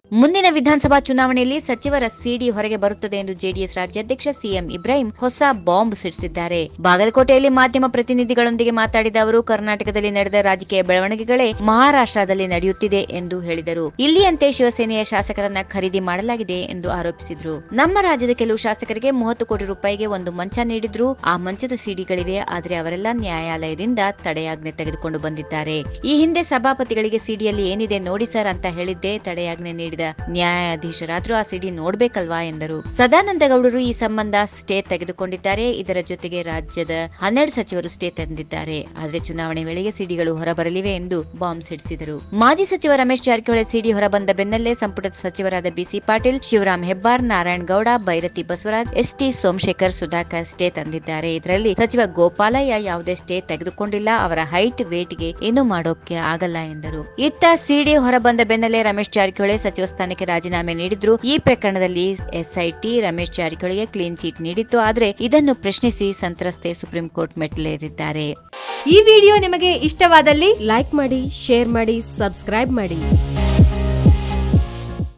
ಮುಂದಿನ ವಿಧಾನಸಭಾ ಚುನಾವಣೆಯಲ್ಲಿ ಸಚಿವರ ಸಿಡಿ ಹೊರಗೆ ಬರುತ್ತದೆ ಎಂದು ಜೆಡಿಎಸ್ ರಾಜ್ಯಾಧ್ಯಕ್ಷ ಸಿಎಂ ಇಬ್ರಾಹಿಂ ಹೊಸ ಬಾಂಬ್ ಸಿಡಿಸಿದ್ದಾರೆ ಬಾಗಲಕೋಟೆಯಲ್ಲಿ ಮಾಧ್ಯಮ ಪ್ರತಿನಿಧಿಗಳೊಂದಿಗೆ ಮಾತಾಡಿದ ಅವರು ಕರ್ನಾಟಕದಲ್ಲಿ ನಡೆದ ರಾಜಕೀಯ ಬೆಳವಣಿಗೆಗಳೇ ಮಹಾರಾಷ್ಟ್ರದಲ್ಲಿ ನಡೆಯುತ್ತಿದೆ ಎಂದು ಹೇಳಿದರು ಇಲ್ಲಿಯಂತೆ ಶಿವಸೇನೆಯ ಶಾಸಕರನ್ನ ಖರೀದಿ ಮಾಡಲಾಗಿದೆ ಎಂದು ಆರೋಪಿಸಿದ್ರು ನಮ್ಮ ರಾಜ್ಯದ ಕೆಲವು ಶಾಸಕರಿಗೆ ಮೂವತ್ತು ಕೋಟಿ ರೂಪಾಯಿಗೆ ಒಂದು ಮಂಚ ನೀಡಿದ್ರು ಆ ಮಂಚದ ಸಿಡಿಗಳಿವೆ ಆದರೆ ಅವರೆಲ್ಲ ನ್ಯಾಯಾಲಯದಿಂದ ತಡೆಯಾಜ್ಞೆ ತೆಗೆದುಕೊಂಡು ಬಂದಿದ್ದಾರೆ ಈ ಹಿಂದೆ ಸಭಾಪತಿಗಳಿಗೆ ಸಿಡಿಯಲ್ಲಿ ಏನಿದೆ ನೋಡಿ ಸರ್ ಅಂತ ಹೇಳಿದ್ದೆ ತಡೆಯಾಜ್ಞೆ ನೀಡಿದ ನ್ಯಾಯಾಧೀಶರಾದ್ರೂ ಆ ಸಿಡಿ ನೋಡ್ಬೇಕಲ್ವಾ ಎಂದರು ಸದಾನಂದ ಗೌಡರು ಈ ಸಂಬಂಧ ಸ್ಟೇ ತೆಗೆದುಕೊಂಡಿದ್ದಾರೆ ಇದರ ಜೊತೆಗೆ ರಾಜ್ಯದ ಹನ್ನೆರಡು ಸಚಿವರು ಸ್ಟೇ ತಂದಿದ್ದಾರೆ ಆದರೆ ಚುನಾವಣೆ ವೇಳೆಗೆ ಸಿಡಿಗಳು ಹೊರಬರಲಿವೆ ಎಂದು ಬಾಂಬ್ ಸಿಡಿಸಿದರು ಮಾಜಿ ಸಚಿವ ರಮೇಶ್ ಜಾರಕಿಹೊಳಿ ಸಿಡಿ ಹೊರಬಂದ ಬೆನ್ನಲ್ಲೇ ಸಂಪುಟದ ಸಚಿವರಾದ BC Patil Shivaram Hebbar Narayan Gowda Byrathi Basavaraj ST Somashekhar Sudhakar stay ತಂದಿದ್ದಾರೆ ಇದರಲ್ಲಿ ಸಚಿವ ಗೋಪಾಲಯ್ಯ ಯಾವುದೇ ಸ್ಟೇ ತೆಗೆದುಕೊಂಡಿಲ್ಲ ಅವರ ಹೈಟ್ ವೇಟ್ಗೆ ಏನು ಮಾಡೋಕೆ ಆಗಲ್ಲ ಎಂದರು ಇತ್ತ ಸಿಡಿ ಹೊರಬಂದ ಬೆನ್ನಲ್ಲೇ ರಮೇಶ್ ಜಾರಕಿಹೊಳಿ ಸಚಿವ ಸ್ಥಾನಕ್ಕೆ ರಾಜೀನಾಮೆ ನೀಡಿದ್ರು ಈ ಪ್ರಕರಣದಲ್ಲಿ ಎಸ್ಐಟಿ ರಮೇಶ್ ಜಾರಕಿಹೊಳಿಗೆ ಕ್ಲೀನ್ ಚೀಟ್ ನೀಡಿತ್ತು ಆದರೆ ಇದನ್ನು ಪ್ರಶ್ನಿಸಿ ಸಂತ್ರಸ್ತೆ ಸುಪ್ರೀಂ ಕೋರ್ಟ್ ಮೆಟ್ಟಿಲೇರಿದ್ದಾರೆ ಈ ವಿಡಿಯೋ ನಿಮಗೆ ಇಷ್ಟವಾದಲ್ಲಿ ಲೈಕ್ ಮಾಡಿ ಶೇರ್ ಮಾಡಿ ಸಬ್ಸ್ಕ್ರೈಬ್ ಮಾಡಿ